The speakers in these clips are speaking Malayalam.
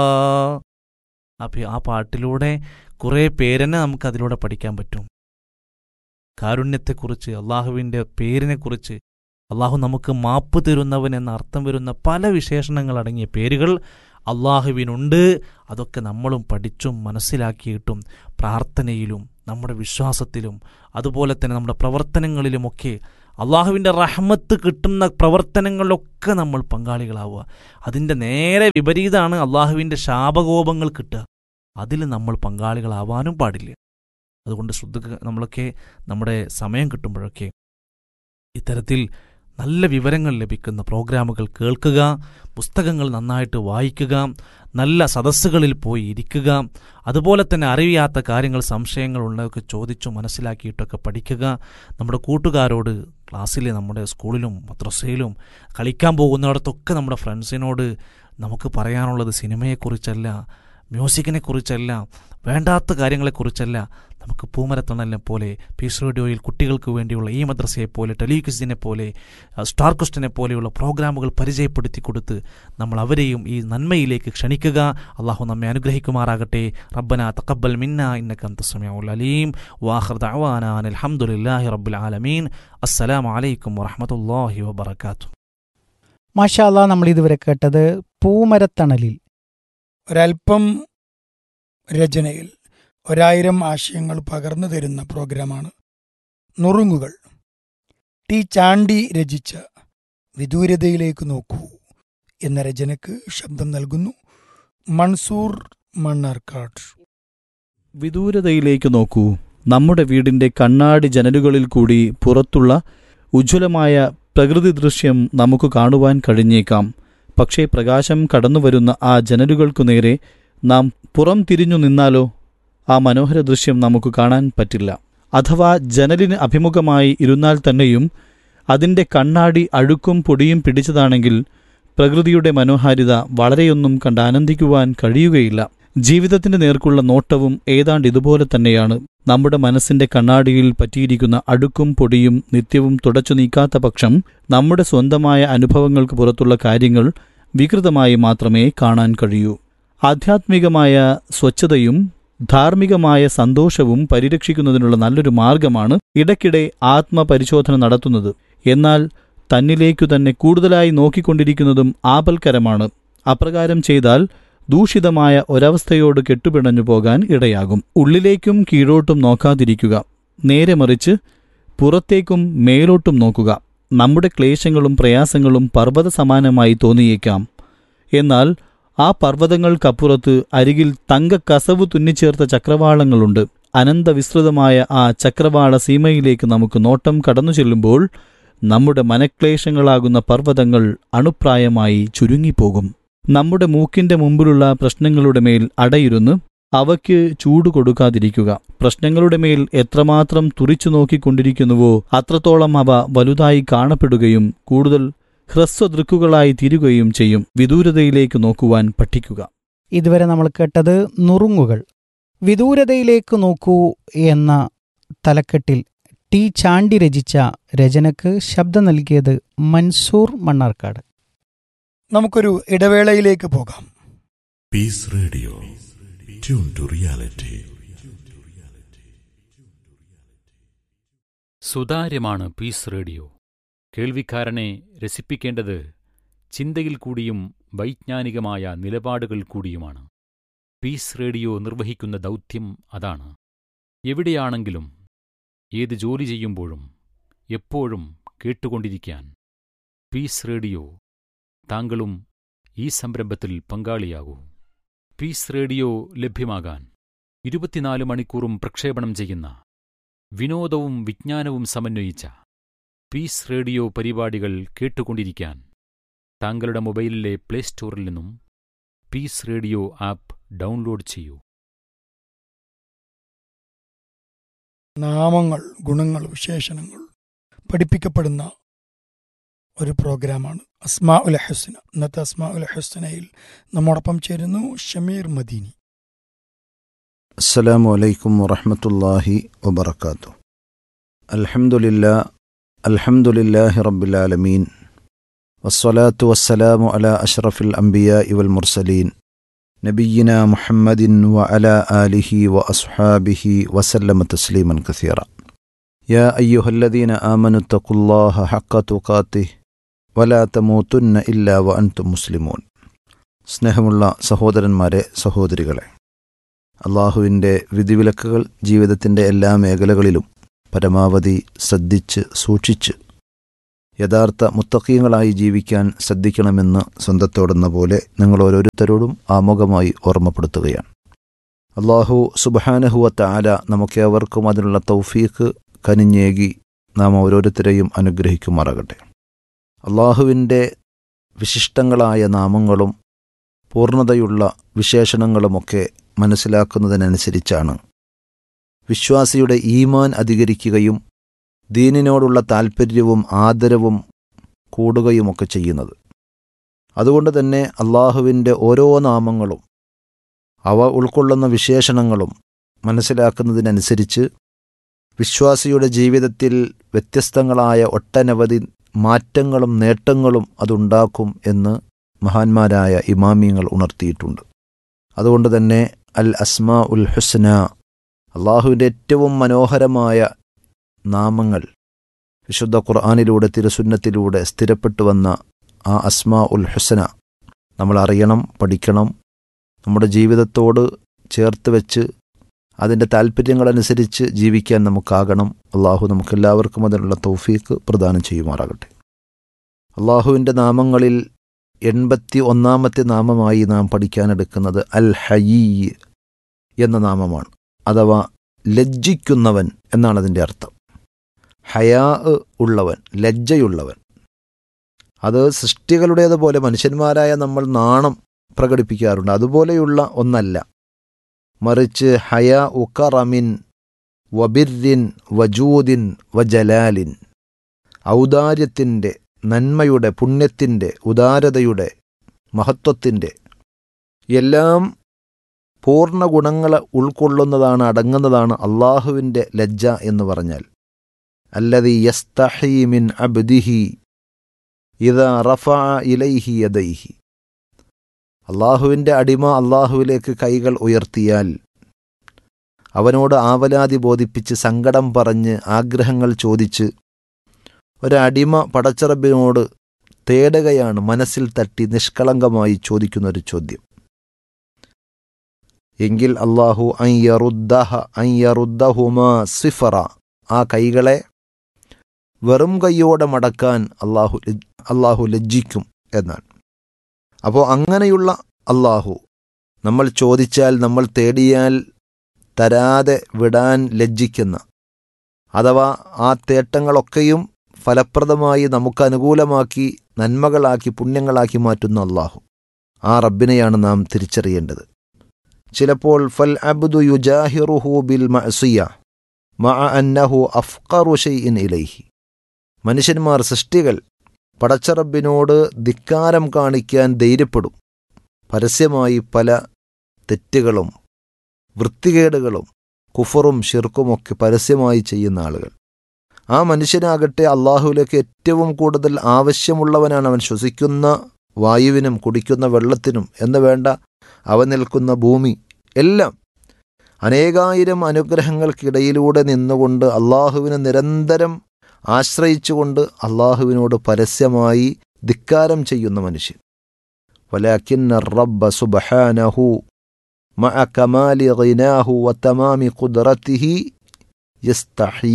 അപ്പോൾ ആ പാട്ടിലൂടെ കുറേ പേരെന്നെ നമുക്ക് അതിലൂടെ പഠിക്കാൻ പറ്റും കാരുണ്യത്തെക്കുറിച്ച് അള്ളാഹുവിൻ്റെ പേരിനെക്കുറിച്ച് അള്ളാഹു നമുക്ക് മാപ്പ് തരുന്നവൻ എന്ന അർത്ഥം വരുന്ന പല വിശേഷണങ്ങൾ അടങ്ങിയ പേരുകൾ അള്ളാഹുവിനുണ്ട് അതൊക്കെ നമ്മളും പഠിച്ചും മനസ്സിലാക്കിയിട്ടും പ്രാർത്ഥനയിലും നമ്മുടെ വിശ്വാസത്തിലും അതുപോലെ തന്നെ നമ്മുടെ പ്രവർത്തനങ്ങളിലുമൊക്കെ അള്ളാഹുവിൻ്റെ റഹ്മത്ത് കിട്ടുന്ന പ്രവർത്തനങ്ങളിലൊക്കെ നമ്മൾ പങ്കാളികളാവുക അതിൻ്റെ നേരെ വിപരീതമാണ് അള്ളാഹുവിൻ്റെ ശാപകോപങ്ങൾ കിട്ടുക അതിൽ നമ്മൾ പങ്കാളികളാവാനും പാടില്ല അതുകൊണ്ട് ശ്രദ്ധ നമ്മളൊക്കെ നമ്മുടെ സമയം കിട്ടുമ്പോഴൊക്കെ ഇത്തരത്തിൽ നല്ല വിവരങ്ങൾ ലഭിക്കുന്ന പ്രോഗ്രാമുകൾ കേൾക്കുക പുസ്തകങ്ങൾ നന്നായിട്ട് വായിക്കുക നല്ല സദസ്സുകളിൽ പോയി ഇരിക്കുക അതുപോലെ തന്നെ അറിയാത്ത കാര്യങ്ങൾ സംശയങ്ങൾ ഉള്ളതൊക്കെ ചോദിച്ചു മനസ്സിലാക്കിയിട്ടൊക്കെ പഠിക്കുക നമ്മുടെ കൂട്ടുകാരോട് ക്ലാസ്സിൽ നമ്മുടെ സ്കൂളിലും മദ്രസയിലും കളിക്കാൻ പോകുന്നിടത്തൊക്കെ നമ്മുടെ ഫ്രണ്ട്സിനോട് നമുക്ക് പറയാനുള്ളത് സിനിമയെക്കുറിച്ചല്ല മ്യൂസിക്കിനെ കുറിച്ചല്ല വേണ്ടാത്ത കാര്യങ്ങളെക്കുറിച്ചല്ല നമുക്ക് പൂമരത്തണലിനെ പോലെ പീസ് റേഡിയോയിൽ കുട്ടികൾക്ക് വേണ്ടിയുള്ള ഈ മദ്രസയെ പോലെ ടെലിവിഷനെ പോലെ സ്റ്റാർ ക്വസ്റ്റിനെ പോലെയുള്ള പ്രോഗ്രാമുകൾ പരിചയപ്പെടുത്തി കൊടുത്ത് നമ്മൾ അവരെയും ഈ നന്മയിലേക്ക് ക്ഷണിക്കുക അള്ളാഹു നമ്മെ അനുഗ്രഹിക്കുമാറാകട്ടെ റബ്ബന തക്കബൽ മിന്ന ഇന്നകം തസ്മീഉൽ അലീം വാഖിർ ദഅവാന അൽഹംദുലില്ലാഹി റബ്ബിൽ ആലമീൻ അസ്സലാമു അലൈക്കും വറഹ്മത്തുള്ളാഹി വബറകാതുഹു മാഷാല്ല നമ്മൾ ഇതുവരെ കേട്ടത് പൂമരത്തണലിൽ ഒരൽപ്പം രചനയിൽ ഒരായിരം ആശയങ്ങൾ പകർന്നു തരുന്ന പ്രോഗ്രാമാണ് നുറുങ്ങുകൾ ടി ചാണ്ടി രചിച്ച വിദൂരതയിലേക്ക് നോക്കൂ എന്ന രചനയ്ക്ക് ശബ്ദം നൽകുന്നു മൺസൂർ മണ്ണാർക്കാട് വിദൂരതയിലേക്ക് നോക്കൂ നമ്മുടെ വീടിന്റെ കണ്ണാടി ജനലുകളിൽ കൂടി പുറത്തുള്ള ഉജ്ജ്വലമായ പ്രകൃതി ദൃശ്യം നമുക്ക് കാണുവാൻ കഴിഞ്ഞേക്കാം പക്ഷേ പ്രകാശം കടന്നുവരുന്ന ആ ജനലുകൾക്കു നേരെ നാം പുറം തിരിഞ്ഞു നിന്നാലോ ആ മനോഹര ദൃശ്യം നമുക്ക് കാണാൻ പറ്റില്ല അഥവാ ജനലിന് അഭിമുഖമായി ഇരുന്നാൽ തന്നെയും അതിന്റെ കണ്ണാടി അഴുക്കും പൊടിയും പിടിച്ചതാണെങ്കിൽ പ്രകൃതിയുടെ മനോഹാരിത വളരെയൊന്നും കണ്ട് ആനന്ദിക്കുവാൻ കഴിയുകയില്ല ജീവിതത്തിന്റെ നേർക്കുള്ള നോട്ടവും ഏതാണ്ട് ഇതുപോലെ തന്നെയാണ് നമ്മുടെ മനസ്സിന്റെ കണ്ണാടിയിൽ പറ്റിയിരിക്കുന്ന അഴുക്കും പൊടിയും നിത്യവും തുടച്ചു നീക്കാത്ത പക്ഷം നമ്മുടെ സ്വന്തമായ അനുഭവങ്ങൾക്ക് പുറത്തുള്ള കാര്യങ്ങൾ വികൃതമായി മാത്രമേ കാണാൻ കഴിയൂ ആധ്യാത്മികമായ സ്വച്ഛതയും ധാർമ്മികമായ സന്തോഷവും പരിരക്ഷിക്കുന്നതിനുള്ള നല്ലൊരു മാർഗമാണ് ഇടയ്ക്കിടെ ആത്മപരിശോധന നടത്തുന്നത് എന്നാൽ തന്നിലേക്കു തന്നെ കൂടുതലായി നോക്കിക്കൊണ്ടിരിക്കുന്നതും ആപൽക്കരമാണ് അപ്രകാരം ചെയ്താൽ ദൂഷിതമായ ഒരവസ്ഥയോട് കെട്ടുപിണഞ്ഞു പോകാൻ ഇടയാകും ഉള്ളിലേക്കും കീഴോട്ടും നോക്കാതിരിക്കുക നേരെ മറിച്ച് പുറത്തേക്കും മേലോട്ടും നോക്കുക നമ്മുടെ ക്ലേശങ്ങളും പ്രയാസങ്ങളും പർവ്വത സമാനമായി തോന്നിയേക്കാം എന്നാൽ ആ പർവ്വതങ്ങൾക്കപ്പുറത്ത് അരികിൽ തങ്കക്കസവ് തുന്നിച്ചേർത്ത ചക്രവാളങ്ങളുണ്ട് അനന്തവിസ്തൃതമായ ആ ചക്രവാള സീമയിലേക്ക് നമുക്ക് നോട്ടം കടന്നു ചെല്ലുമ്പോൾ നമ്മുടെ മനക്ലേശങ്ങളാകുന്ന പർവ്വതങ്ങൾ അണുപ്രായമായി ചുരുങ്ങിപ്പോകും നമ്മുടെ മൂക്കിന്റെ മുമ്പിലുള്ള പ്രശ്നങ്ങളുടെ മേൽ അടയിരുന്ന് അവയ്ക്ക് ചൂട് കൊടുക്കാതിരിക്കുക പ്രശ്നങ്ങളുടെ മേൽ എത്രമാത്രം തുറിച്ചു നോക്കിക്കൊണ്ടിരിക്കുന്നുവോ അത്രത്തോളം അവ വലുതായി കാണപ്പെടുകയും കൂടുതൽ ഹ്രസ്വദൃക്കുകളായി തീരുകയും ചെയ്യും വിദൂരതയിലേക്ക് നോക്കുവാൻ പഠിക്കുക ഇതുവരെ നമ്മൾ കേട്ടത് നുറുങ്ങുകൾ വിദൂരതയിലേക്ക് നോക്കൂ എന്ന തലക്കെട്ടിൽ ടി ചാണ്ടി രചിച്ച രചനക്ക് ശബ്ദം നൽകിയത് മൻസൂർ മണ്ണാർക്കാട് നമുക്കൊരു ഇടവേളയിലേക്ക് പോകാം Peace Radio. Tune to reality. സുതാര്യമാണ് പീസ് റേഡിയോ കേൾവിക്കാരനെ രസിപ്പിക്കേണ്ടത് ചിന്തയിൽ കൂടിയും വൈജ്ഞാനികമായ നിലപാടുകൾ കൂടിയുമാണ് പീസ് റേഡിയോ നിർവഹിക്കുന്ന ദൗത്യം അതാണ് എവിടെയാണെങ്കിലും ഏത് ജോലി ചെയ്യുമ്പോഴും എപ്പോഴും കേട്ടുകൊണ്ടിരിക്കാൻ പീസ് റേഡിയോ താങ്കളും ഈ സംരംഭത്തിൽ പങ്കാളിയാകൂ പീസ് റേഡിയോ ലഭ്യമാകാൻ ഇരുപത്തിനാല് മണിക്കൂറും പ്രക്ഷേപണം ചെയ്യുന്ന വിനോദവും വിജ്ഞാനവും സമന്വയിച്ച പീസ് റേഡിയോ പരിപാടികൾ കേട്ടുകൊണ്ടിരിക്കാൻ താങ്കളുടെ മൊബൈലിലെ പ്ലേ സ്റ്റോറിൽ നിന്നും പീസ് റേഡിയോ ആപ്പ് ഡൗൺലോഡ് ചെയ്യൂ നാമങ്ങൾ ഗുണങ്ങൾ വിശേഷണങ്ങൾ പഠിപ്പിക്കപ്പെടുന്ന ഒരു പ്രോഗ്രാമാണ് അസ്മാ ഉൽ ഹുസ്ന ഇന്നത്തെ അസ്മാ ഉൽ ഹുസ്നയിൽ നമ്മോടൊപ്പം ചേരുന്നു ഷമീർ മദീനി السلام عليكم ورحمة الله وبركاته الحمد لله الحمد لله رب العالمين والصلاة والسلام على أشرف الأنبياء والمرسلين نبينا محمد وعلى آله وأصحابه وسلم تسليما كثيرا يا أيها الذين آمنوا اتقوا الله حق تقاته ولا تموتن إلا وأنتم مسلمون സ്നേഹമുള്ള സഹോദരന്മാരെ സഹോദരികളെ അള്ളാഹുവിൻ്റെ വിധിവിലക്കുകൾ ജീവിതത്തിൻ്റെ എല്ലാ മേഖലകളിലും പരമാവധി ശ്രദ്ധിച്ച് സൂക്ഷിച്ച് യഥാർത്ഥ മുത്തക്കീങ്ങളായി ജീവിക്കാൻ ശ്രദ്ധിക്കണമെന്ന് സ്വന്തത്തോടെന്ന പോലെ നിങ്ങൾ ഓരോരുത്തരോടും ആമുഖമായി ഓർമ്മപ്പെടുത്തുകയാണ് അള്ളാഹു സുബഹാനഹുവത്ത ആല നമുക്കേവർക്കും അതിനുള്ള തൗഫീഖ് കനിഞ്ഞേകി നാം ഓരോരുത്തരെയും അനുഗ്രഹിക്കുമാറാകട്ടെ അള്ളാഹുവിൻ്റെ വിശിഷ്ടങ്ങളായ നാമങ്ങളും പൂർണ്ണതയുള്ള വിശേഷണങ്ങളുമൊക്കെ മനസ്സിലാക്കുന്നതിനനുസരിച്ചാണ് വിശ്വാസിയുടെ ഈമാൻ അധികരിക്കുകയും ദീനിനോടുള്ള താൽപ്പര്യവും ആദരവും കൂടുകയുമൊക്കെ ചെയ്യുന്നത് അതുകൊണ്ട് തന്നെ അള്ളാഹുവിൻ്റെ ഓരോ നാമങ്ങളും അവ ഉൾക്കൊള്ളുന്ന വിശേഷണങ്ങളും മനസ്സിലാക്കുന്നതിനനുസരിച്ച് വിശ്വാസിയുടെ ജീവിതത്തിൽ വ്യത്യസ്തങ്ങളായ ഒട്ടനവധി മാറ്റങ്ങളും നേട്ടങ്ങളും അതുണ്ടാക്കും എന്ന് മഹാന്മാരായ ഇമാമിയങ്ങൾ ഉണർത്തിയിട്ടുണ്ട് അതുകൊണ്ട് തന്നെ അൽ അസ്മാ ഉൽ ഹുസ്ന അള്ളാഹുവിൻ്റെ ഏറ്റവും മനോഹരമായ നാമങ്ങൾ വിശുദ്ധ ഖുർആാനിലൂടെ തിരുസുന്നത്തിലൂടെ സ്ഥിരപ്പെട്ടു വന്ന ആ അസ്മാ ഉൽ ഹുസന നമ്മൾ അറിയണം പഠിക്കണം നമ്മുടെ ജീവിതത്തോട് ചേർത്ത് വെച്ച് അതിൻ്റെ താല്പര്യങ്ങളനുസരിച്ച് ജീവിക്കാൻ നമുക്കാകണം അള്ളാഹു നമുക്കെല്ലാവർക്കും അതിനുള്ള തൗഫീക്ക് പ്രദാനം ചെയ്യുമാറാകട്ടെ അള്ളാഹുവിൻ്റെ നാമങ്ങളിൽ എൺപത്തി ഒന്നാമത്തെ നാമമായി നാം പഠിക്കാനെടുക്കുന്നത് അൽ ഹയീ എന്ന നാമമാണ് അഥവാ ലജ്ജിക്കുന്നവൻ എന്നാണ് അതിൻ്റെ അർത്ഥം ഹയാ ഉള്ളവൻ ലജ്ജയുള്ളവൻ അത് സൃഷ്ടികളുടേതുപോലെ മനുഷ്യന്മാരായ നമ്മൾ നാണം പ്രകടിപ്പിക്കാറുണ്ട് അതുപോലെയുള്ള ഒന്നല്ല മറിച്ച് ഹയ ഉക്കറമിൻ വബിരിൻ വജൂദിൻ വജലാലിൻ ഔദാര്യത്തിൻ്റെ നന്മയുടെ പുണ്യത്തിൻ്റെ ഉദാരതയുടെ മഹത്വത്തിൻ്റെ എല്ലാം പൂർണ്ണ ഗുണങ്ങൾ ഉൾക്കൊള്ളുന്നതാണ് അടങ്ങുന്നതാണ് അള്ളാഹുവിൻ്റെ ലജ്ജ എന്ന് പറഞ്ഞാൽ അല്ലതി യസ്തഹി മിൻ അബ്ദിഹി ഇത റഫ ഇലൈഹി യദൈഹി അള്ളാഹുവിൻ്റെ അടിമ അള്ളാഹുവിലേക്ക് കൈകൾ ഉയർത്തിയാൽ അവനോട് ആവലാതി ബോധിപ്പിച്ച് സങ്കടം പറഞ്ഞ് ആഗ്രഹങ്ങൾ ചോദിച്ച് ഒരടിമ പടച്ചറബിനോട് തേടുകയാണ് മനസ്സിൽ തട്ടി നിഷ്കളങ്കമായി ചോദിക്കുന്ന ഒരു ചോദ്യം എങ്കിൽ അള്ളാഹു അയ്യറുദ്ദഹ അയ്യറുദ്ദഹുമാ സിഫറ ആ കൈകളെ വെറും കൈയോടെ മടക്കാൻ അള്ളാഹു അള്ളാഹു ലജ്ജിക്കും എന്നാണ് അപ്പോൾ അങ്ങനെയുള്ള അള്ളാഹു നമ്മൾ ചോദിച്ചാൽ നമ്മൾ തേടിയാൽ തരാതെ വിടാൻ ലജ്ജിക്കുന്ന അഥവാ ആ തേട്ടങ്ങളൊക്കെയും ഫലപ്രദമായി നമുക്ക് അനുകൂലമാക്കി നന്മകളാക്കി പുണ്യങ്ങളാക്കി മാറ്റുന്ന അള്ളാഹു ആ റബ്ബിനെയാണ് നാം തിരിച്ചറിയേണ്ടത് ചിലപ്പോൾ ഫൽ അബ്ദു യുജാഹിറുഹു ബിൽ മഅസിയ മഅ അന്നഹു അഫ്ഖറു ഷൈഇൻ ഇലൈഹി മനുഷ്യന്മാർ സൃഷ്ടികൾ പടച്ചറബിനോട് ധിക്കാരം കാണിക്കാൻ ധൈര്യപ്പെടും പരസ്യമായി പല തെറ്റുകളും വൃത്തികേടുകളും കുഫറും ഷിർക്കുമൊക്കെ പരസ്യമായി ചെയ്യുന്ന ആളുകൾ ആ മനുഷ്യനാകട്ടെ അള്ളാഹുവിലേക്ക് ഏറ്റവും കൂടുതൽ ആവശ്യമുള്ളവനാണ് അവൻ ശ്വസിക്കുന്ന വായുവിനും കുടിക്കുന്ന വെള്ളത്തിനും എന്ന് വേണ്ട അവൻ നിൽക്കുന്ന ഭൂമി എല്ലാം അനേകായിരം അനുഗ്രഹങ്ങൾക്കിടയിലൂടെ നിന്നുകൊണ്ട് അള്ളാഹുവിനെ നിരന്തരം ആശ്രയിച്ചുകൊണ്ട് അള്ളാഹുവിനോട് പരസ്യമായി ധിക്കാരം ചെയ്യുന്ന മനുഷ്യൻ വലാക്കിന്ന റബ്ബ സുബഹാനഹു മഅ കമാലി ഗിനാഹു വതമാമി ഖുദ്റത്തിഹി യസ്തഹീ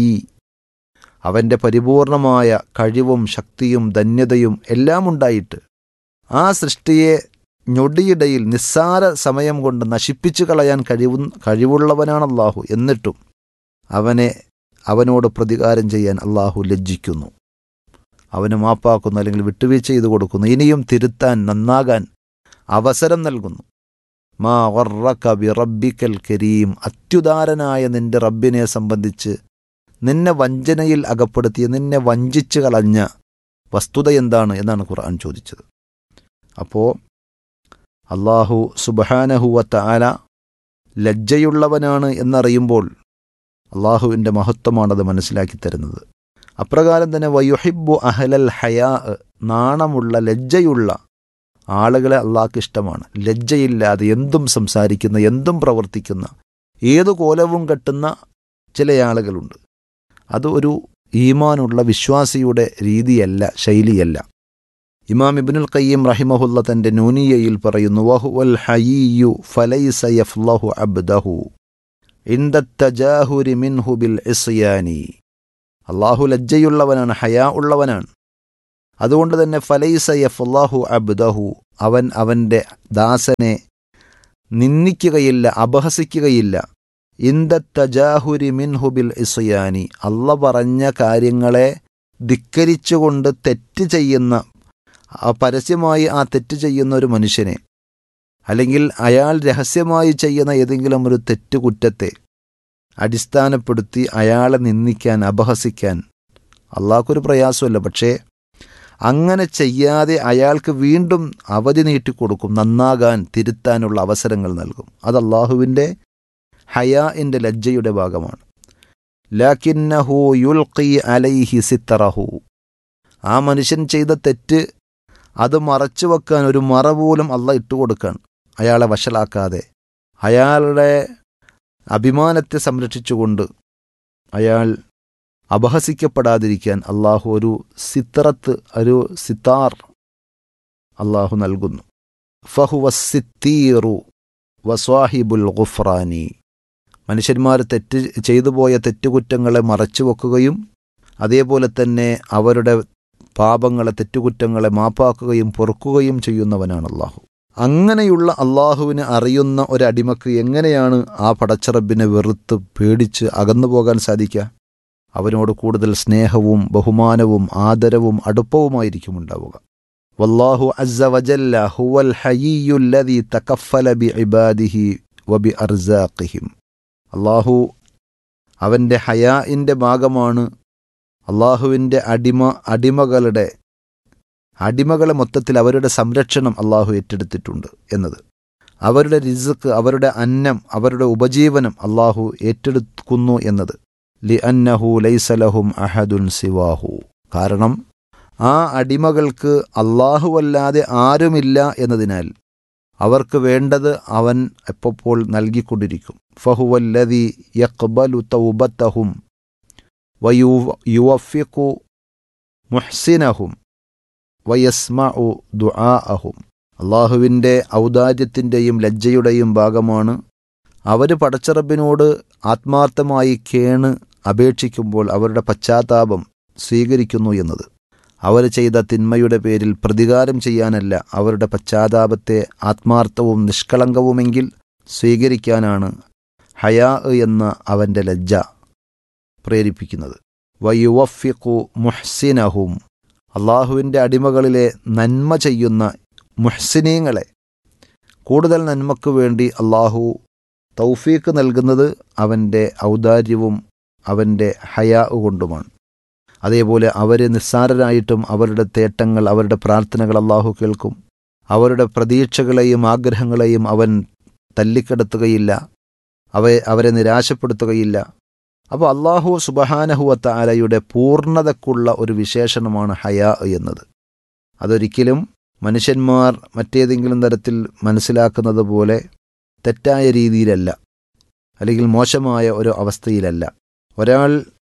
അവൻ്റെ പരിപൂർണമായ കഴിവും ശക്തിയും ധന്യതയും എല്ലാം ഉണ്ടായിട്ട് ആ സൃഷ്ടിയെ ഞൊടിയിടയിൽ നിസ്സാര സമയം കൊണ്ട് നശിപ്പിച്ചു കളയാൻ കഴിവു കഴിവുള്ളവനാണ് അള്ളാഹു എന്നിട്ടും അവനെ അവനോട് പ്രതികാരം ചെയ്യാൻ അള്ളാഹു ലജ്ജിക്കുന്നു അവന് മാപ്പാക്കുന്നു അല്ലെങ്കിൽ വിട്ടുവീഴ്ച ചെയ്തു കൊടുക്കുന്നു ഇനിയും തിരുത്താൻ നന്നാകാൻ അവസരം നൽകുന്നു മാ വർറക ബി റബ്ബിക്കൽ കരീം അത്യുദാരനായ നിന്റെ റബ്ബിനെ സംബന്ധിച്ച് നിന്നെ വഞ്ചനയിൽ അകപ്പെടുത്തിയ നിന്നെ വഞ്ചിച്ചു കളഞ്ഞ വസ്തുത എന്താണ് എന്നാണ് ഖുർആൻ ചോദിച്ചത് അപ്പോൾ അള്ളാഹു സുബഹാനഹുവത്ത ആല ലജ്ജയുള്ളവനാണ് എന്നറിയുമ്പോൾ അള്ളാഹുവിൻ്റെ മഹത്വമാണത് മനസ്സിലാക്കി തരുന്നത് അപ്രകാരം തന്നെ വയുഹിബു അഹലൽ ഹയാ നാണമുള്ള ലജ്ജയുള്ള ആളുകളെ അള്ളാഹ്ക്ക് ഇഷ്ടമാണ് ലജ്ജയില്ലാതെ എന്തും സംസാരിക്കുന്ന എന്തും പ്രവർത്തിക്കുന്ന ഏതു കോലവും കെട്ടുന്ന ചില ആളുകളുണ്ട് അത് ഒരു ഈമാനുള്ള വിശ്വാസിയുടെ രീതിയല്ല ശൈലിയല്ല ഇമാം ഇബ്നുൽ ഖയ്യിം റഹിമഹുല്ല തന്റെ നൂനിയയിൽ പറയുന്നു വഹുവൽ ഹയീയു ഫലൈസ യഫ്ലഹു അബ്ദഹു ഇന്ദ തജാഹുരി മിൻഹു ബിൽ ഇസ്യാനി അള്ളാഹു ലജ്ജയുള്ളവനാണ് ഹയാ ഉള്ളവനാണ് അതുകൊണ്ട് തന്നെ ഫലൈസ യഫ്ലഹു അബ്ദഹു അവൻ അവൻ്റെ ദാസനെ നിന്ദിക്കുകയില്ല അപഹസിക്കുകയില്ല ഇന്ദ തജാഹുരി മിൻഹു ബിൽ ഇസ്യാനി അള്ള പറഞ്ഞ കാര്യങ്ങളെ ധിക്കരിച്ചുകൊണ്ട് തെറ്റ് ചെയ്യുന്ന ആ പരസ്യമായി ആ തെറ്റ് ചെയ്യുന്ന ഒരു മനുഷ്യനെ അല്ലെങ്കിൽ അയാൾ രഹസ്യമായി ചെയ്യുന്ന ഏതെങ്കിലും ഒരു തെറ്റുകുറ്റത്തെ അടിസ്ഥാനപ്പെടുത്തി അയാളെ നിന്ദിക്കാൻ അപഹസിക്കാൻ അള്ളാഹ്ക്കൊരു പ്രയാസമല്ല പക്ഷേ അങ്ങനെ ചെയ്യാതെ അയാൾക്ക് വീണ്ടും അവധി നീട്ടിക്കൊടുക്കും നന്നാകാൻ തിരുത്താനുള്ള അവസരങ്ങൾ നൽകും അത് അള്ളാഹുവിൻ്റെ ഹയാഇൻ്റെ ലജ്ജയുടെ ഭാഗമാണ് ലാക്കിന്നഹു യുൽഖി അലൈഹി സിത്തറഹു ആ മനുഷ്യൻ ചെയ്ത തെറ്റ് അത് മറച്ചു വെക്കാൻ ഒരു മറ പോലും അല്ല ഇട്ടുകൊടുക്കാൻ അയാളെ വഷളാക്കാതെ അയാളുടെ അഭിമാനത്തെ സംരക്ഷിച്ചുകൊണ്ട് അയാൾ അപഹസിക്കപ്പെടാതിരിക്കാൻ അള്ളാഹു ഒരു സിത്തറത്ത് ഒരു സിത്താർ അള്ളാഹു നൽകുന്നു ഫഹുവ സിത്തീറു വസ്വാഹിബുൽ ഗുഫ്രാനി മനുഷ്യന്മാർ തെറ്റ് ചെയ്തു പോയ തെറ്റുകുറ്റങ്ങളെ മറച്ചു വെക്കുകയും അതേപോലെ തന്നെ അവരുടെ പാപങ്ങളെ തെറ്റുകുറ്റങ്ങളെ മാപ്പാക്കുകയും പൊറുക്കുകയും ചെയ്യുന്നവനാണ് അള്ളാഹു അങ്ങനെയുള്ള അള്ളാഹുവിനെ അറിയുന്ന ഒരടിമക്ക് എങ്ങനെയാണ് ആ പടച്ചറബിനെ വെറുത്ത് പേടിച്ച് അകന്നു പോകാൻ സാധിക്കുക അവനോട് കൂടുതൽ സ്നേഹവും ബഹുമാനവും ആദരവും അടുപ്പവുമായിരിക്കും ഉണ്ടാവുക വല്ലാഹു അസ്സ വജല്ല ഹുവൽ ഹയ്യുല്ലദി തകഫല ബി ഇബാദിഹി വബി അർസാഖിഹിം അള്ളാഹു അവൻ്റെ ഹയാഇൻ്റെ ഭാഗമാണ് അള്ളാഹുവിൻ്റെ അടിമ അടിമകളുടെ അടിമകളെ മൊത്തത്തിൽ അവരുടെ സംരക്ഷണം അള്ളാഹു ഏറ്റെടുത്തിട്ടുണ്ട് എന്നത് അവരുടെ റിസുക്ക് അവരുടെ അന്നം അവരുടെ ഉപജീവനം അള്ളാഹു ഏറ്റെടുക്കുന്നു എന്നത് ലി അന്നഹു ലൈസലഹും അഹദുൻ സിവാഹു കാരണം ആ അടിമകൾക്ക് അല്ലാഹുവല്ലാതെ ആരുമില്ല എന്നതിനാൽ അവർക്ക് വേണ്ടത് അവൻ എപ്പോൾ നൽകിക്കൊണ്ടിരിക്കും ഫഹുവല്ലതി യക്ബലു തൗബത്തഹും വയു യുവഫിഖു മുഹ്സിനഹും വയസ്മഉ ദുആഅഹും അള്ളാഹുവിൻ്റെ ഔദാര്യത്തിൻ്റെയും ലജ്ജയുടെയും ഭാഗമാണ് അവർ പടച്ചറബിനോട് ആത്മാർത്ഥമായി കേണ് അപേക്ഷിക്കുമ്പോൾ അവരുടെ പശ്ചാത്താപം സ്വീകരിക്കുന്നു എന്നത് അവർ ചെയ്ത തിന്മയുടെ പേരിൽ പ്രതികാരം ചെയ്യാനല്ല അവരുടെ പശ്ചാത്താപത്തെ ആത്മാർത്ഥവും നിഷ്കളങ്കവുമെങ്കിൽ സ്വീകരിക്കാനാണ് ഹയാ എന്ന അവൻ്റെ ലജ്ജ പ്രേരിപ്പിക്കുന്നത് വയുവഫിഖു മുഹ്സിനഹും അള്ളാഹുവിൻ്റെ അടിമകളിലെ നന്മ ചെയ്യുന്ന മുഹ്സിനീങ്ങളെ കൂടുതൽ നന്മയ്ക്കു വേണ്ടി അള്ളാഹു തൗഫീക്ക് നൽകുന്നത് അവൻ്റെ ഔദാര്യവും അവൻ്റെ ഹയാ കൊണ്ടുമാണ് അതേപോലെ അവർ നിസ്സാരരായിട്ടും അവരുടെ തേട്ടങ്ങൾ അവരുടെ പ്രാർത്ഥനകൾ അള്ളാഹു കേൾക്കും അവരുടെ പ്രതീക്ഷകളെയും ആഗ്രഹങ്ങളെയും അവൻ തല്ലിക്കെടുത്തുകയില്ല അവയെ അവരെ നിരാശപ്പെടുത്തുകയില്ല അപ്പോൾ അള്ളാഹു സുബഹാനഹുവത്ത ആലയുടെ പൂർണ്ണതക്കുള്ള ഒരു വിശേഷണമാണ് ഹയാ എന്നത് അതൊരിക്കലും മനുഷ്യന്മാർ മറ്റേതെങ്കിലും തരത്തിൽ മനസ്സിലാക്കുന്നത് പോലെ തെറ്റായ രീതിയിലല്ല അല്ലെങ്കിൽ മോശമായ ഒരു അവസ്ഥയിലല്ല ഒരാൾ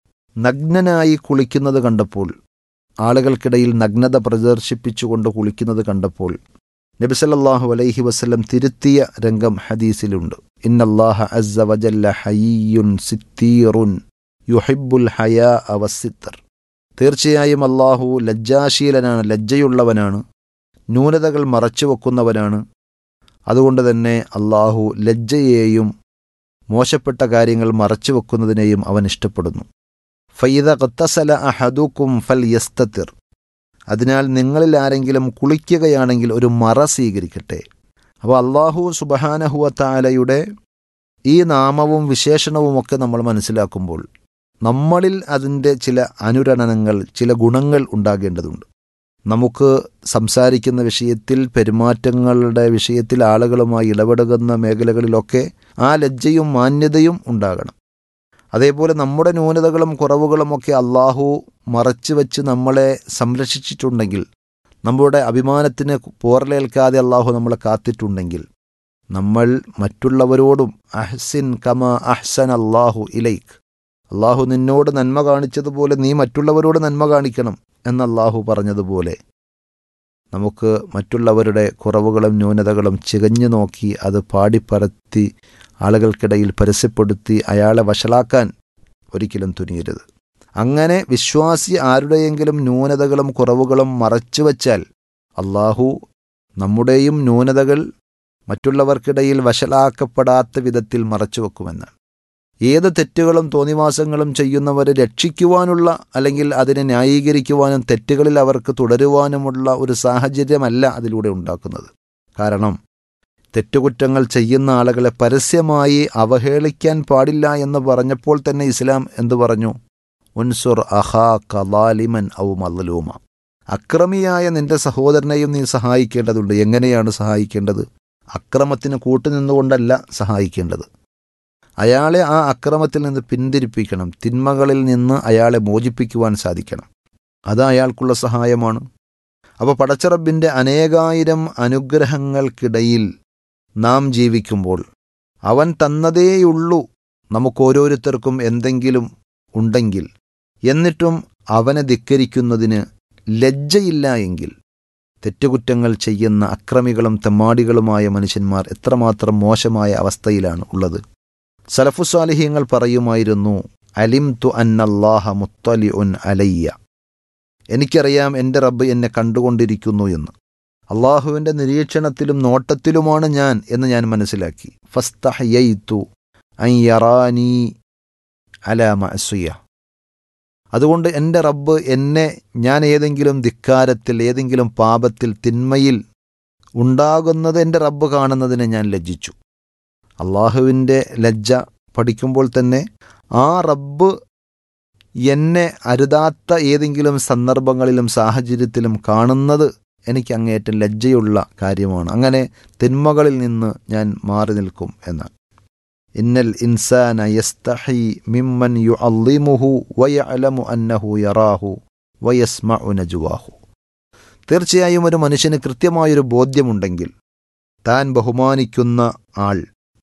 നഗ്നനായി കുളിക്കുന്നത് കണ്ടപ്പോൾ ആളുകൾക്കിടയിൽ നഗ്നത പ്രദർശിപ്പിച്ചുകൊണ്ട് കുളിക്കുന്നത് കണ്ടപ്പോൾ നബിസല്ലാഹു അലൈഹി വസ്ലം തിരുത്തിയ രംഗം ഹദീസിലുണ്ട് ഇന്നല്ലാഹ അസ്സ വജല്ല ഹയ്യുൻ സിത്തീറുൻ യുഹിബുൽ ഹയാ അവസിത്തർ തീർച്ചയായും അള്ളാഹു ലജ്ജാശീലനാണ് ലജ്ജയുള്ളവനാണ് ന്യൂനതകൾ മറച്ചു വെക്കുന്നവനാണ് അതുകൊണ്ട് തന്നെ അള്ളാഹു ലജ്ജയെയും മോശപ്പെട്ട കാര്യങ്ങൾ മറച്ചു വെക്കുന്നതിനെയും അവൻ ഇഷ്ടപ്പെടുന്നു ഫയ്ദ ഖത്തസല അഹദുക്കും ഫൽ യസ്തത്തിർ അതിനാൽ നിങ്ങളിൽ ആരെങ്കിലും കുളിക്കുകയാണെങ്കിൽ ഒരു മറ സ്വീകരിക്കട്ടെ അപ്പോൾ അള്ളാഹു സുബഹാനഹുവ താലയുടെ ഈ നാമവും വിശേഷണവുമൊക്കെ നമ്മൾ മനസ്സിലാക്കുമ്പോൾ നമ്മളിൽ അതിൻ്റെ ചില അനുരണനങ്ങൾ ചില ഗുണങ്ങൾ ഉണ്ടാകേണ്ടതുണ്ട് നമുക്ക് സംസാരിക്കുന്ന വിഷയത്തിൽ പെരുമാറ്റങ്ങളുടെ വിഷയത്തിൽ ആളുകളുമായി ഇടപെടുന്ന മേഖലകളിലൊക്കെ ആ ലജ്ജയും മാന്യതയും ഉണ്ടാകണം അതേപോലെ നമ്മുടെ ന്യൂനതകളും കുറവുകളുമൊക്കെ അള്ളാഹു മറച്ചു വെച്ച് നമ്മളെ സംരക്ഷിച്ചിട്ടുണ്ടെങ്കിൽ നമ്മുടെ അഭിമാനത്തിന് പോറലേൽക്കാതെ അള്ളാഹു നമ്മളെ കാത്തിട്ടുണ്ടെങ്കിൽ നമ്മൾ മറ്റുള്ളവരോടും അഹ്സിൻ കമ അഹ്സൻ അള്ളാഹു ഇലൈക്ക് അള്ളാഹു നിന്നോട് നന്മ കാണിച്ചതുപോലെ നീ മറ്റുള്ളവരോട് നന്മ കാണിക്കണം എന്ന് അള്ളാഹു പറഞ്ഞതുപോലെ നമുക്ക് മറ്റുള്ളവരുടെ കുറവുകളും ന്യൂനതകളും ചികഞ്ഞു നോക്കി അത് പാടിപ്പരത്തി ആളുകൾക്കിടയിൽ പരസ്യപ്പെടുത്തി അയാളെ വഷളാക്കാൻ ഒരിക്കലും തുനിയരുത് അങ്ങനെ വിശ്വാസി ആരുടെയെങ്കിലും ന്യൂനതകളും കുറവുകളും മറച്ചു വച്ചാൽ അള്ളാഹു നമ്മുടെയും ന്യൂനതകൾ മറ്റുള്ളവർക്കിടയിൽ വഷളാക്കപ്പെടാത്ത വിധത്തിൽ മറച്ചു വെക്കുമെന്നാണ് ഏത് തെറ്റുകളും തോന്നിവാസങ്ങളും ചെയ്യുന്നവരെ രക്ഷിക്കുവാനുള്ള അല്ലെങ്കിൽ അതിനെ ന്യായീകരിക്കുവാനും തെറ്റുകളിൽ അവർക്ക് തുടരുവാനുമുള്ള ഒരു സാഹചര്യമല്ല അതിലൂടെ ഉണ്ടാക്കുന്നത് കാരണം തെറ്റുകുറ്റങ്ങൾ ചെയ്യുന്ന ആളുകളെ പരസ്യമായി അവഹേളിക്കാൻ പാടില്ല എന്ന് പറഞ്ഞപ്പോൾ തന്നെ ഇസ്ലാം എന്തു പറഞ്ഞു ഉൻസുർ അഹാ കലാലിമൻ ഔ മല്ലലൂമ അക്രമിയായ നിന്റെ സഹോദരനെയും നീ സഹായിക്കേണ്ടതുണ്ട് എങ്ങനെയാണ് സഹായിക്കേണ്ടത് അക്രമത്തിന് കൂട്ടുനിന്നുകൊണ്ടല്ല സഹായിക്കേണ്ടത് അയാളെ ആ അക്രമത്തിൽ നിന്ന് പിന്തിരിപ്പിക്കണം തിന്മകളിൽ നിന്ന് അയാളെ മോചിപ്പിക്കുവാൻ സാധിക്കണം അത് അയാൾക്കുള്ള സഹായമാണ് അപ്പോൾ പടച്ചറബിൻ്റെ അനേകായിരം അനുഗ്രഹങ്ങൾക്കിടയിൽ നാം ജീവിക്കുമ്പോൾ അവൻ തന്നതേയുള്ളൂ നമുക്കോരോരുത്തർക്കും എന്തെങ്കിലും ഉണ്ടെങ്കിൽ എന്നിട്ടും അവനെ ധിക്കരിക്കുന്നതിന് ലജ്ജയില്ല എങ്കിൽ തെറ്റുകുറ്റങ്ങൾ ചെയ്യുന്ന അക്രമികളും തെമ്മാടികളുമായ മനുഷ്യന്മാർ എത്രമാത്രം മോശമായ അവസ്ഥയിലാണ് ഉള്ളത് സലഫുസ്വാലിഹ്യങ്ങൾ പറയുമായിരുന്നു അലിം തു അന്നല്ലാഹ മുത്തലി ഉൻ അലയ്യ എനിക്കറിയാം എൻ്റെ റബ്ബ് എന്നെ കണ്ടുകൊണ്ടിരിക്കുന്നു എന്ന് അള്ളാഹുവിൻ്റെ നിരീക്ഷണത്തിലും നോട്ടത്തിലുമാണ് ഞാൻ എന്ന് ഞാൻ മനസ്സിലാക്കി ഫസ്തഹയ്യത്തു അയ്യറാനി അല മഅസുയ അതുകൊണ്ട് എൻ്റെ റബ്ബ് എന്നെ ഞാൻ ഏതെങ്കിലും ധിക്കാരത്തിൽ ഏതെങ്കിലും പാപത്തിൽ തിന്മയിൽ ഉണ്ടാകുന്നത് എൻ്റെ റബ്ബ് കാണുന്നതിനെ ഞാൻ ലജ്ജിച്ചു അള്ളാഹുവിൻ്റെ ലജ്ജ പഠിക്കുമ്പോൾ തന്നെ ആ റബ്ബ് എന്നെ അരുതാത്ത ഏതെങ്കിലും സന്ദർഭങ്ങളിലും സാഹചര്യത്തിലും കാണുന്നത് എനിക്ക് അങ്ങേയറ്റം ലജ്ജയുള്ള കാര്യമാണ് അങ്ങനെ തിന്മകളിൽ നിന്ന് ഞാൻ മാറി നിൽക്കും എന്നാണ് ഇന്നൽ ഇൻസാന യസ്തഹി മിമ്മൻ യു അള്ളിമുഹു വയഅലമു അന്നഹു യറാഹു വയസ്മഉ നജുവാഹു തീർച്ചയായും ഒരു മനുഷ്യന് കൃത്യമായൊരു ബോധ്യമുണ്ടെങ്കിൽ താൻ ബഹുമാനിക്കുന്ന ആൾ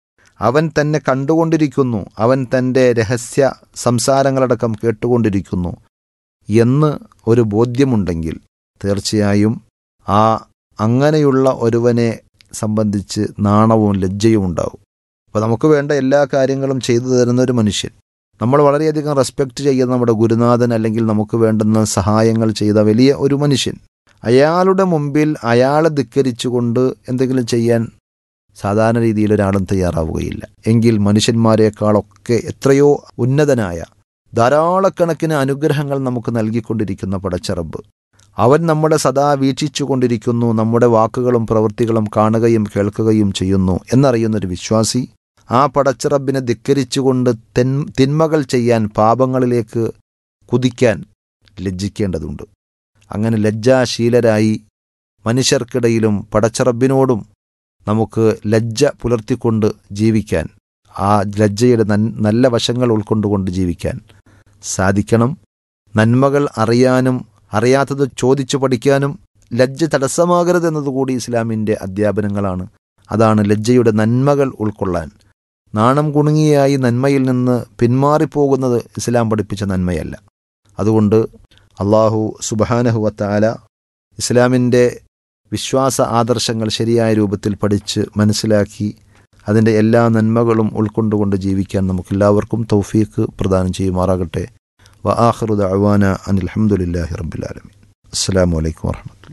അവൻ തന്നെ കണ്ടുകൊണ്ടിരിക്കുന്നു അവൻ തൻ്റെ രഹസ്യ സംസാരങ്ങളടക്കം കേട്ടുകൊണ്ടിരിക്കുന്നു എന്ന് ഒരു ബോധ്യമുണ്ടെങ്കിൽ തീർച്ചയായും ആ അങ്ങനെയുള്ള ഒരുവനെ സംബന്ധിച്ച് നാണവും ലജ്ജയും ഉണ്ടാവും അപ്പോൾ നമുക്ക് വേണ്ട എല്ലാ കാര്യങ്ങളും ചെയ്തു തരുന്ന ഒരു മനുഷ്യൻ നമ്മൾ വളരെയധികം റെസ്പെക്റ്റ് ചെയ്യുന്ന നമ്മുടെ ഗുരുനാഥൻ അല്ലെങ്കിൽ നമുക്ക് വേണ്ടുന്ന സഹായങ്ങൾ ചെയ്ത വലിയ ഒരു മനുഷ്യൻ അയാളുടെ മുമ്പിൽ അയാളെ ധിക്കരിച്ചുകൊണ്ട് എന്തെങ്കിലും ചെയ്യാൻ സാധാരണ രീതിയിൽ ഒരാളും തയ്യാറാവുകയില്ല എങ്കിൽ മനുഷ്യന്മാരെക്കാളൊക്കെ എത്രയോ ഉന്നതനായ ധാരാളക്കണക്കിന് അനുഗ്രഹങ്ങൾ നമുക്ക് നൽകിക്കൊണ്ടിരിക്കുന്ന പടച്ചറബ് അവൻ നമ്മളെ സദാ വീക്ഷിച്ചു കൊണ്ടിരിക്കുന്നു നമ്മുടെ വാക്കുകളും പ്രവൃത്തികളും കാണുകയും കേൾക്കുകയും ചെയ്യുന്നു എന്നറിയുന്നൊരു വിശ്വാസി ആ പടച്ചറബിനെ ധിക്കരിച്ചുകൊണ്ട് തെൻ തിന്മകൾ ചെയ്യാൻ പാപങ്ങളിലേക്ക് കുതിക്കാൻ ലജ്ജിക്കേണ്ടതുണ്ട് അങ്ങനെ ലജ്ജാശീലരായി മനുഷ്യർക്കിടയിലും പടച്ചറബിനോടും നമുക്ക് ലജ്ജ പുലർത്തിക്കൊണ്ട് ജീവിക്കാൻ ആ ലജ്ജയുടെ നല്ല വശങ്ങൾ ഉൾക്കൊണ്ടുകൊണ്ട് ജീവിക്കാൻ സാധിക്കണം നന്മകൾ അറിയാനും അറിയാത്തത് ചോദിച്ചു പഠിക്കാനും ലജ്ജ തടസ്സമാകരുത് എന്നതുകൂടി ഇസ്ലാമിൻ്റെ അധ്യാപനങ്ങളാണ് അതാണ് ലജ്ജയുടെ നന്മകൾ ഉൾക്കൊള്ളാൻ നാണം കുണുങ്ങിയായി നന്മയിൽ നിന്ന് പിന്മാറിപ്പോകുന്നത് ഇസ്ലാം പഠിപ്പിച്ച നന്മയല്ല അതുകൊണ്ട് അള്ളാഹു സുബഹാനഹുവത്താല ഇസ്ലാമിൻ്റെ വിശ്വാസ ആദർശങ്ങൾ ശരിയായ രൂപത്തിൽ പഠിച്ച് മനസ്സിലാക്കി അതിൻ്റെ എല്ലാ നന്മകളും ഉൾക്കൊണ്ടുകൊണ്ട് ജീവിക്കാൻ നമുക്കെല്ലാവർക്കും തൗഫീഖ് പ്രദാനം ചെയ്യുമാറാകട്ടെ വ ആഹ്റുദ് അവാന അനിൽഹമുല്ലാഹി റബ്ബുലാലമീൻ അസ്സാം വലൈക്കും വാഹമത്തുള്ള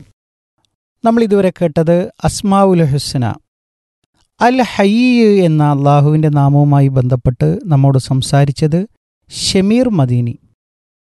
നമ്മൾ ഇതുവരെ കേട്ടത് അസ്മാവുൽ ഹുസ്ന അൽ ഹയ്യ് എന്ന അള്ളാഹുവിൻ്റെ നാമവുമായി ബന്ധപ്പെട്ട് നമ്മോട് സംസാരിച്ചത് ഷമീർ മദീനി